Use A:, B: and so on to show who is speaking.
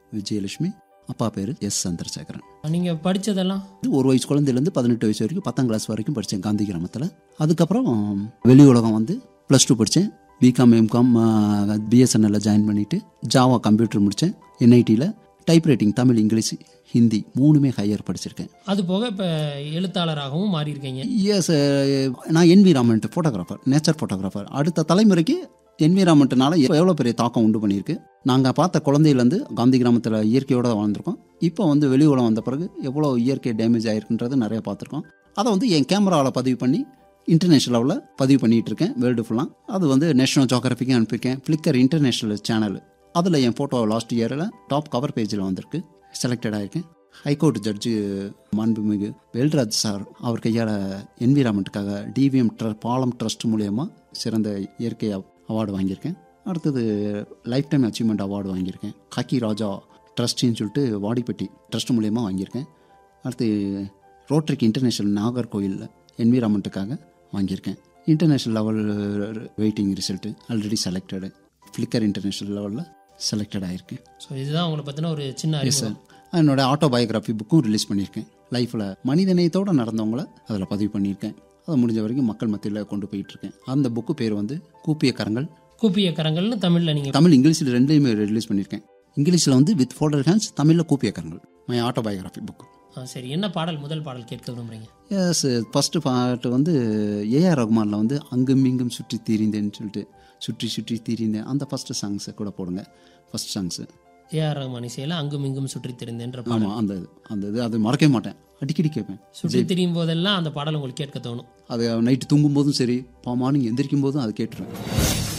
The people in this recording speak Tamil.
A: விஜயலட்சுமி அப்பா பேர் எஸ் சந்திரசேகரன்
B: நீங்கள் படித்ததெல்லாம்
A: இது ஒரு வயசு குழந்தையிலேருந்து பதினெட்டு வயசு வரைக்கும் பத்தாம் கிளாஸ் வரைக்கும் படித்தேன் காந்தி கிராமத்தில் அதுக்கப்புறம் வெளி உலகம் வந்து ப்ளஸ் டூ படித்தேன் பிகாம் எம்காம் பிஎஸ்என்எல்ல ஜாயின் பண்ணிவிட்டு ஜாவா கம்ப்யூட்டர் முடித்தேன் என்ஐடியில் டைப்ரைட்டிங் தமிழ் இங்கிலீஷ் ஹிந்தி மூணுமே ஹையர் படிச்சிருக்கேன்
B: அது போக இப்போ எழுத்தாளராகவும் மாறியிருக்கீங்க
A: எஸ் நான் என்விரான்மெண்ட் ஃபோட்டோகிராஃபர் நேச்சர் ஃபோட்டோகிராஃபர் அடுத்த தலைமுறைக்கு என்விரான்மெண்ட்னால எவ்வளோ பெரிய தாக்கம் உண்டு பண்ணியிருக்கு நாங்கள் பார்த்த குழந்தையிலேருந்து காந்தி கிராமத்தில் இயற்கையோடு வாழ்ந்திருக்கோம் இப்போ வந்து வெளி உலகம் வந்த பிறகு எவ்வளோ இயற்கை டேமேஜ் ஆயிருக்குன்றது நிறைய பார்த்துருக்கோம் அதை வந்து என் கேமராவில் பதிவு பண்ணி இன்டர்நேஷனல் லெவலில் பதிவு பண்ணிகிட்டு இருக்கேன் வேர்ல்டு ஃபுல்லாக அது வந்து நேஷனல் ஜியோகிராஃபிக்கும் அனுப்பியிருக்கேன் ஃப்ளிக்கர் இன்டர்நேஷனல் சேனல் அதில் என் ஃபோட்டோ லாஸ்ட் இயரில் டாப் கவர் பேஜில் வந்திருக்கு செலக்டட் ஆகிருக்கேன் ஹைகோர்ட் ஜட்ஜு மாண்புமிகு வேல்ராஜ் சார் அவர் கையால் என்விரான்மெண்ட்டுக்காக டிவிஎம் ட்ர பாலம் ட்ரஸ்ட் மூலயமா சிறந்த இயற்கை அவார்டு வாங்கியிருக்கேன் அடுத்தது லைஃப் டைம் அச்சீவ்மெண்ட் அவார்டு வாங்கியிருக்கேன் ஹாக்கி ராஜா ட்ரஸ்டின்னு சொல்லிட்டு வாடிப்பட்டி ட்ரஸ்ட் மூலயமா வாங்கியிருக்கேன் அடுத்து ரோட்ரிக் இன்டர்நேஷ்னல் நாகர்கோயிலில் என்விரான்மெண்ட்டுக்காக வாங்கியிருக்கேன் international level waiting result already selected Flickr international லெவலில் செலக்டட் ஆகிருக்கு
B: ஸோ இதுதான் உங்களை பற்றின ஒரு சின்ன அறிமுகம்
A: என்னோட ஆட்டோபயோகிராஃபி புக்கும் ரிலீஸ் பண்ணியிருக்கேன் லைஃப்பில் மனிதநேயத்தோடு நடந்தவங்கள அதில் பதிவு பண்ணியிருக்கேன் அதை முடிஞ்ச வரைக்கும் மக்கள் மத்தியில் கொண்டு போயிட்டு இருக்கேன் அந்த புக்கு பேர் வந்து கூப்பிய கரங்கள்
B: கூப்பிய கரங்கள்னு தமிழில் நீங்கள்
A: தமிழ் இங்கிலீஷில் ரெண்டுலையுமே ரிலீஸ் பண்ணியிருக்கேன் இங்கிலீஷில் வந்து வித் ஃபோல்டர் ஹேண்ட்ஸ் தமிழில் கூப்பிய கரங்கள் மை ஆட்டோபயோகிராஃபி புக்கு
B: சரி என்ன பாடல் முதல் பாடல் கேட்க விரும்புறீங்க
A: எஸ் ஃபஸ்ட்டு பாட்டு வந்து ஏஆர் ரகுமானில் வந்து அங்கும் இங்கும் சுற்றி தீரிந்தேன்னு சொல்லிட்டு சுற்றி சுற்றி தீரிந்தேன் அந்த ஃபஸ்ட்டு சாங்ஸை கூட போடுங்க ஃபஸ்ட் சாங்ஸு
B: ஏஆர் ரஹ்மான் இசையில் அங்கும் இங்கும் சுற்றி திரிந்தேன்ற பாடல்
A: ஆமாம் அந்த இது அந்த இது அது மறக்கவே மாட்டேன் அடிக்கடி கேட்பேன்
B: சுற்றி திரியும் போதெல்லாம் அந்த பாடல் உங்களுக்கு கேட்க தோணும்
A: அது நைட்டு தூங்கும்போதும் சரி பா மார்னிங் எந்திரிக்கும் போதும் அது கேட்டுருவேன்